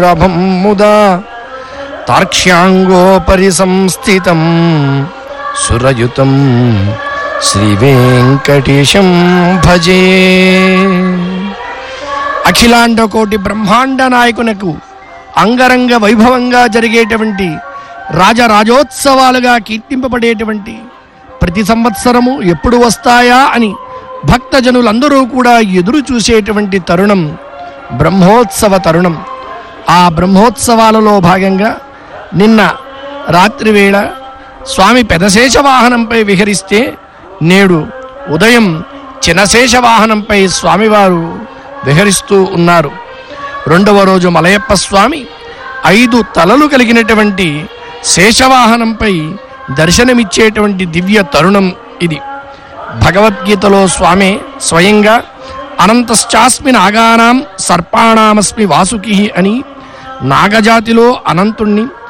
రభం ముదా తార్క్ష్యాంగోపరి సంస్థితం సురయుతం శ్రీ వెంకటేశం భజే అఖిలాండ కోటి బ్రహ్మాండ నాయకునకు అంగరంగ వైభవంగా జరిగేటువంటి రాజరాజోత్సవాలుగా కీర్తింపబడేటువంటి ప్రతి సంవత్సరము ఎప్పుడు వస్తాయా అని భక్తజనులందరూ కూడా ఎదురు చూసేటువంటి తరుణం బ్రహ్మోత్సవ తరుణం ఆ బ్రహ్మోత్సవాలలో భాగంగా నిన్న రాత్రివేళ స్వామి పెదశేష వాహనంపై విహరిస్తే నేడు ఉదయం చినశేష వాహనంపై స్వామివారు విహరిస్తూ ఉన్నారు రెండవ రోజు మలయప్ప స్వామి ఐదు తలలు కలిగినటువంటి శేషవాహనంపై దర్శనమిచ్చేటువంటి దివ్య తరుణం ఇది భగవద్గీతలో స్వామి స్వయంగా అనంతశ్చాస్మి నాగానాం సర్పాణామస్మి వాసుకి అని నాగజాతిలో అనంతుణ్ణి